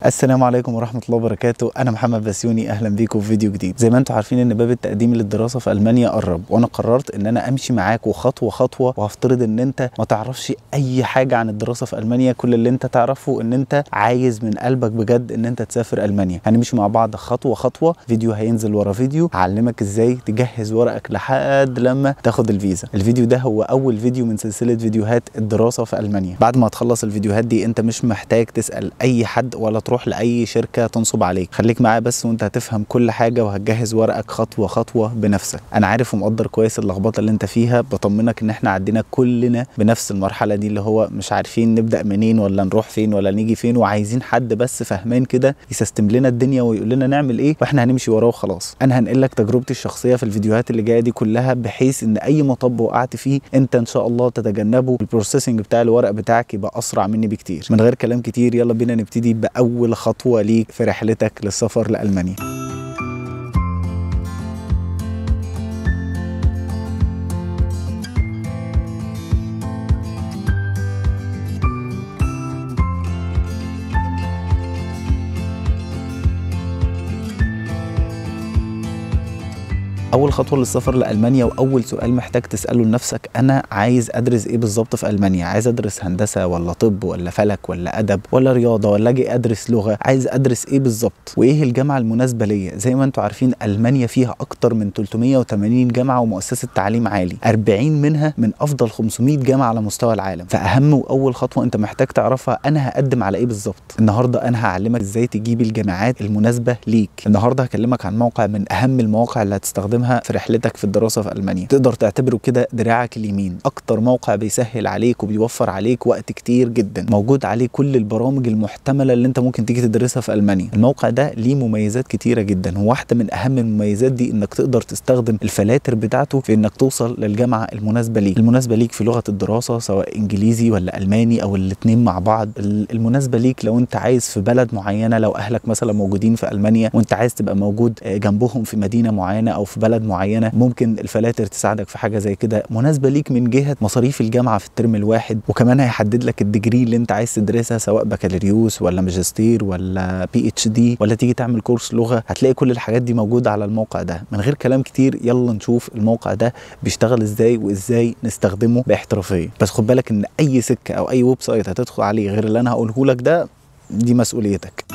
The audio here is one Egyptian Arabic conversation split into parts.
السلام عليكم ورحمة الله وبركاته أنا محمد بسيوني أهلا بيكم في فيديو جديد زي ما انتم عارفين إن باب التقديم للدراسة في ألمانيا قرب وأنا قررت إن أنا أمشي معاكم خطوة خطوة وهفترض إن أنت ما تعرفش أي حاجة عن الدراسة في ألمانيا كل اللي أنت تعرفه إن أنت عايز من قلبك بجد إن أنت تسافر ألمانيا هنمشي مع بعض خطوة خطوة فيديو هينزل ورا فيديو هعلمك إزاي تجهز ورقك لحد لما تاخد الفيزا الفيديو ده هو أول فيديو من سلسلة فيديوهات الدراسة في ألمانيا بعد ما تخلص الفيديوهات دي أنت مش محتاج تسأل أي حد ولا تروح لأي شركة تنصب عليك خليك معايا بس وانت هتفهم كل حاجة وهتجهز ورقك خطوة خطوة بنفسك انا عارف ومقدر كويس اللخبطة اللي انت فيها بطمنك ان احنا عدينا كلنا بنفس المرحلة دي اللي هو مش عارفين نبدأ منين ولا نروح فين ولا نيجي فين وعايزين حد بس فهمان كده يسيستم لنا الدنيا ويقول لنا نعمل ايه واحنا هنمشي وراه وخلاص انا هنقل لك تجربتي الشخصية في الفيديوهات اللي جاية دي كلها بحيث ان اي مطب وقعت فيه انت ان شاء الله تتجنبه البروسيسنج بتاع الورق بتاعك يبقى اسرع مني بكتير من غير كلام كتير يلا بينا نبتدي باول خطوة ليك في رحلتك للسفر لألمانيا اول خطوه للسفر لالمانيا واول سؤال محتاج تساله لنفسك انا عايز ادرس ايه بالظبط في المانيا عايز ادرس هندسه ولا طب ولا فلك ولا ادب ولا رياضه ولا اجي ادرس لغه عايز ادرس ايه بالظبط وايه الجامعه المناسبه ليا زي ما انتم عارفين المانيا فيها اكتر من 380 جامعه ومؤسسه تعليم عالي 40 منها من افضل 500 جامعه على مستوى العالم فاهم واول خطوه انت محتاج تعرفها انا هقدم على ايه بالظبط النهارده انا هعلمك ازاي تجيب الجامعات المناسبه ليك النهارده هكلمك عن موقع من اهم المواقع اللي هتستخدمها في رحلتك في الدراسه في المانيا تقدر تعتبره كده دراعك اليمين اكتر موقع بيسهل عليك وبيوفر عليك وقت كتير جدا موجود عليه كل البرامج المحتمله اللي انت ممكن تيجي تدرسها في المانيا الموقع ده ليه مميزات كتيره جدا وواحده من اهم المميزات دي انك تقدر تستخدم الفلاتر بتاعته في انك توصل للجامعه المناسبه ليك المناسبه ليك في لغه الدراسه سواء انجليزي ولا الماني او الاثنين مع بعض المناسبه ليك لو انت عايز في بلد معينه لو اهلك مثلا موجودين في المانيا وانت عايز تبقى موجود جنبهم في مدينه معينه او في بلد معينه ممكن الفلاتر تساعدك في حاجه زي كده مناسبه ليك من جهه مصاريف الجامعه في الترم الواحد وكمان هيحدد لك الديجري اللي انت عايز تدرسها سواء بكالوريوس ولا ماجستير ولا بي اتش دي ولا تيجي تعمل كورس لغه هتلاقي كل الحاجات دي موجوده على الموقع ده من غير كلام كتير يلا نشوف الموقع ده بيشتغل ازاي وازاي نستخدمه باحترافيه بس خد بالك ان اي سكه او اي ويب سايت هتدخل عليه غير اللي انا هقوله لك ده دي مسؤوليتك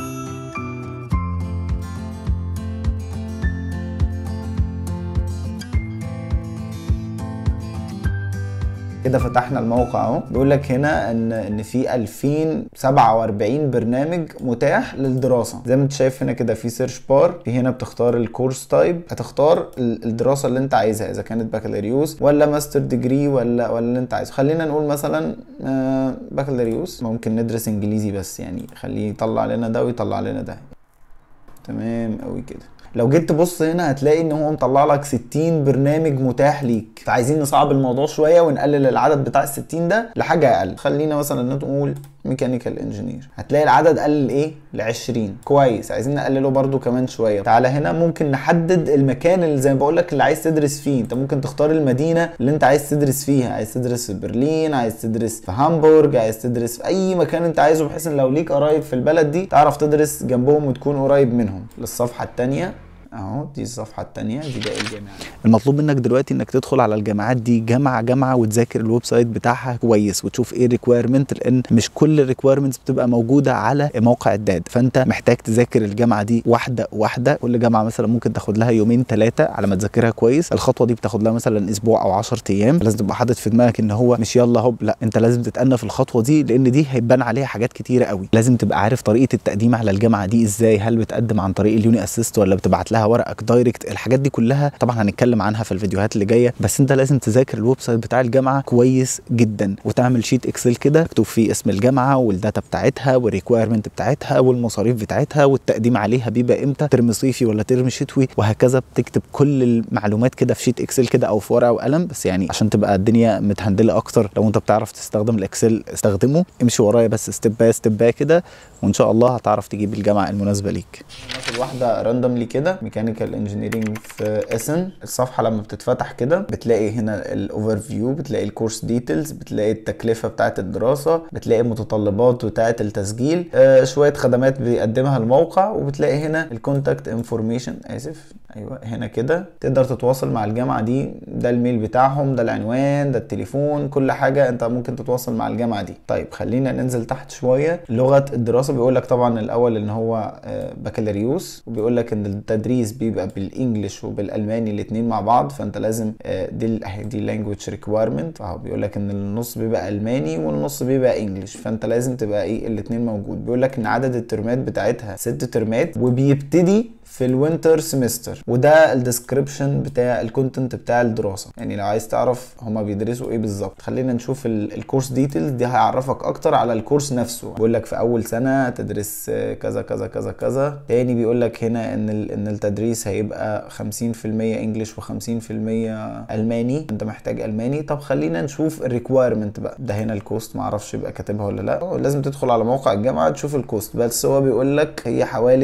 كده فتحنا الموقع اهو بيقول لك هنا ان ان في 2047 برنامج متاح للدراسه زي ما انت شايف هنا كده في سيرش بار في هنا بتختار الكورس تايب هتختار الدراسه اللي انت عايزها اذا كانت بكالوريوس ولا ماستر ديجري ولا ولا اللي انت عايزه خلينا نقول مثلا بكالوريوس ممكن ندرس انجليزي بس يعني خليه يطلع لنا ده ويطلع لنا ده تمام قوي كده لو جيت تبص هنا هتلاقي ان هو مطلع لك 60 برنامج متاح ليك فعايزين نصعب الموضوع شويه ونقلل العدد بتاع ال 60 ده لحاجه اقل خلينا مثلا نقول ميكانيكال انجينير هتلاقي العدد قل ايه ل 20 كويس عايزين نقلله برده كمان شويه تعالى هنا ممكن نحدد المكان اللي زي ما بقول لك اللي عايز تدرس فيه انت ممكن تختار المدينه اللي انت عايز تدرس فيها عايز تدرس في برلين عايز تدرس في هامبورج عايز تدرس في اي مكان انت عايزه بحيث ان لو ليك قرايب في البلد دي تعرف تدرس جنبهم وتكون قريب منهم للصفحه الثانيه اهو دي الصفحه الثانيه دي باقي الجامعات المطلوب منك دلوقتي انك تدخل على الجامعات دي جامعه جامعه وتذاكر الويب سايت بتاعها كويس وتشوف ايه الريكويرمنت لان مش كل الريكويرمنتس بتبقى موجوده على موقع الداد فانت محتاج تذاكر الجامعه دي واحده واحده كل جامعه مثلا ممكن تاخد لها يومين ثلاثه على ما تذاكرها كويس الخطوه دي بتاخد لها مثلا اسبوع او 10 ايام لازم تبقى حاطط في دماغك ان هو مش يلا هوب لا انت لازم تتأنى في الخطوه دي لان دي هيبان عليها حاجات كتيره قوي لازم تبقى عارف طريقه التقديم على الجامعه دي ازاي هل بتقدم عن طريق اليوني اسيست ولا بتبعت لها ورقك دايركت الحاجات دي كلها طبعا هنتكلم عنها في الفيديوهات اللي جايه بس انت لازم تذاكر الويب سايت بتاع الجامعه كويس جدا وتعمل شيت اكسل كده مكتوب فيه اسم الجامعه والداتا بتاعتها والريكويرمنت بتاعتها والمصاريف بتاعتها والتقديم عليها بيبقى امتى ترم صيفي ولا ترم شتوي وهكذا بتكتب كل المعلومات كده في شيت اكسل كده او في ورقه وقلم بس يعني عشان تبقى الدنيا متهندله اكتر لو انت بتعرف تستخدم الاكسل استخدمه امشي ورايا بس ستيب باي ستيب باي كده وان شاء الله هتعرف تجيب الجامعه المناسبه ليك واحده راندوملي كده ميكانيكال انجينيرنج في اسن الصفحه لما بتتفتح كده بتلاقي هنا الاوفر فيو بتلاقي الكورس ديتيلز بتلاقي التكلفه بتاعه الدراسه بتلاقي المتطلبات بتاعه التسجيل آه شويه خدمات بيقدمها الموقع وبتلاقي هنا الكونتاكت انفورميشن اسف ايوه هنا كده تقدر تتواصل مع الجامعه دي ده الميل بتاعهم ده العنوان ده التليفون كل حاجه انت ممكن تتواصل مع الجامعه دي طيب خلينا ننزل تحت شويه لغه الدراسه بيقول لك طبعا الاول ان هو بكالوريوس وبيقول لك ان التدريس بيبقى بالانجلش وبالالماني الاثنين مع بعض فانت لازم دي دي لانجويج ريكويرمنت اهو بيقول لك ان النص بيبقى الماني والنص بيبقى انجلش فانت لازم تبقى ايه الاثنين موجود بيقول لك ان عدد الترمات بتاعتها ست ترمات وبيبتدي في الوينتر سيمستر وده الديسكريبشن بتاع الكونتنت بتاع الدراسه يعني لو عايز تعرف هما بيدرسوا ايه بالظبط خلينا نشوف الكورس ديتيلز دي هيعرفك اكتر على الكورس نفسه بيقول لك في اول سنه تدرس كذا كذا كذا كذا تاني بيقول لك هنا ان ان التدريس هيبقى 50% انجلش و50% الماني انت محتاج الماني طب خلينا نشوف الريكويرمنت بقى ده هنا الكوست معرفش يبقى كاتبها ولا لا لازم تدخل على موقع الجامعه تشوف الكوست بس هو بيقول لك هي حوالي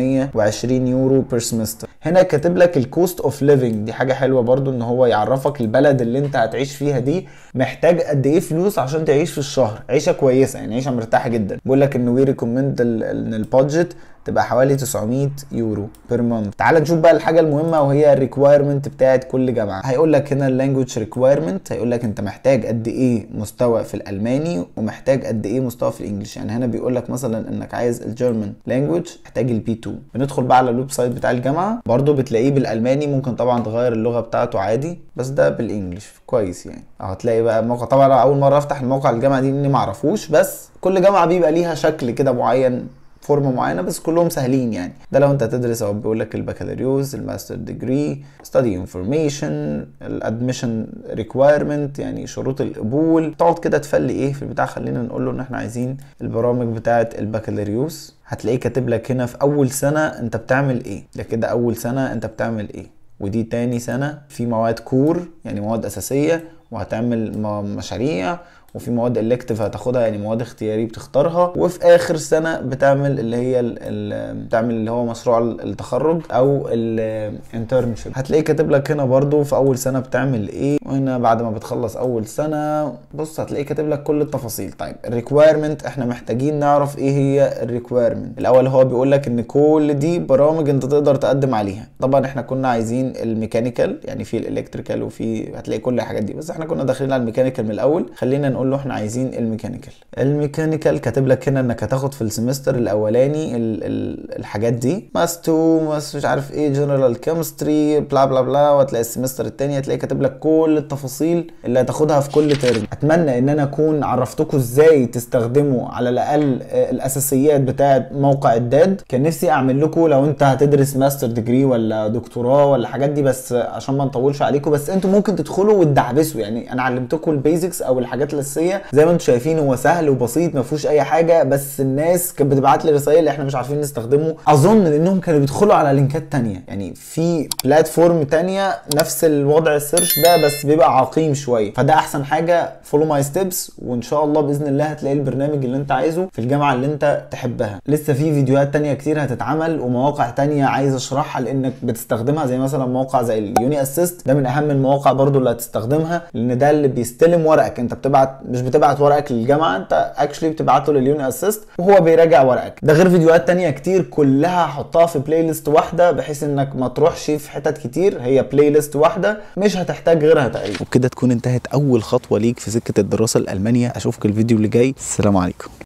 320 يورو بير سمستر هنا كاتب لك الكوست اوف ليفنج دي حاجه حلوه برضو ان هو يعرفك البلد اللي انت هتعيش فيها دي محتاج قد ايه فلوس عشان تعيش في الشهر عيشه كويسه يعني عيشه مرتاحه جدا بيقول لك ان وي ريكومند ان البادجت تبقى حوالي 900 يورو بير مانث تعال نشوف بقى الحاجه المهمه وهي الريكويرمنت بتاعت كل جامعه هيقول لك هنا اللانجوج ريكويرمنت هيقول لك انت محتاج قد ايه مستوى في الالماني ومحتاج قد ايه مستوى في الانجليش يعني هنا بيقول لك مثلا انك عايز الجيرمان لانجوج محتاج البي 2 بندخل بقى على الويب سايت بتاع الجامعه برضو بتلاقيه بالالماني ممكن طبعا تغير اللغه بتاعته عادي بس ده بالانجليش كويس يعني اهو هتلاقي بقى الموقع طبعا اول مره افتح الموقع الجامعه دي اني ما اعرفوش بس كل جامعه بيبقى ليها شكل كده معين فورمه معينه بس كلهم سهلين يعني ده لو انت هتدرس او بيقول لك البكالوريوس الماستر ديجري ستادي انفورميشن الادميشن ريكويرمنت يعني شروط القبول تقعد كده تفلي ايه في البتاع خلينا نقول له ان احنا عايزين البرامج بتاعه البكالوريوس هتلاقيه كاتب لك هنا في اول سنه انت بتعمل ايه ده كده اول سنه انت بتعمل ايه ودي تاني سنه في مواد كور يعني مواد اساسيه وهتعمل مشاريع وفي مواد الكتيف هتاخدها يعني مواد اختياري بتختارها وفي اخر سنه بتعمل اللي هي ال ال بتعمل اللي هو مشروع التخرج او الانترنشيب هتلاقيه كاتب لك هنا برضو في اول سنه بتعمل ايه وهنا بعد ما بتخلص اول سنه بص هتلاقيه كاتب لك كل التفاصيل طيب الريكويرمنت احنا محتاجين نعرف ايه هي الريكويرمنت الاول هو بيقول لك ان كل دي برامج انت تقدر تقدم عليها طبعا احنا كنا عايزين الميكانيكال يعني في الالكتريكال وفي هتلاقي كل الحاجات دي بس احنا كنا داخلين على الميكانيكال من الاول خلينا نقول له احنا عايزين الميكانيكال الميكانيكال كاتب لك هنا انك هتاخد في السمستر الاولاني ال ال الحاجات دي ماس 2 ماس مش عارف ايه جنرال كيمستري بلا بلا بلا وهتلاقي السمستر الثاني هتلاقي كاتب لك كل التفاصيل اللي هتاخدها في كل ترم اتمنى ان انا اكون عرفتكم ازاي تستخدموا على الاقل الاساسيات بتاعه موقع الداد كان نفسي اعمل لكم لو انت هتدرس ماستر ديجري ولا دكتوراه ولا الحاجات دي بس عشان ما نطولش عليكم بس انتوا ممكن تدخلوا وتدعبسوا يعني انا علمتكم البيزكس او الحاجات الاساسيه زي ما انتم شايفين هو سهل وبسيط ما فيهوش اي حاجه بس الناس كانت بتبعت لي رسائل احنا مش عارفين نستخدمه اظن لانهم كانوا بيدخلوا على لينكات تانية يعني في بلاتفورم تانية نفس الوضع السيرش ده بس بيبقى عقيم شويه فده احسن حاجه فولو ماي ستيبس وان شاء الله باذن الله هتلاقي البرنامج اللي انت عايزه في الجامعه اللي انت تحبها لسه في فيديوهات تانية كتير هتتعمل ومواقع تانية عايز اشرحها لانك بتستخدمها زي مثلا موقع زي اليوني اسيست ده من اهم المواقع برضو اللي هتستخدمها لان ده اللي بيستلم ورقك انت بتبعت مش بتبعت ورقك للجامعه انت اكشلي بتبعته لليوني اسيست وهو بيراجع ورقك ده غير فيديوهات تانية كتير كلها هحطها في بلاي ليست واحده بحيث انك ما تروحش في حتت كتير هي بلاي ليست واحده مش هتحتاج غيرها تقريبا وبكده تكون انتهت اول خطوه ليك في سكه الدراسه الالمانيه اشوفك الفيديو اللي جاي السلام عليكم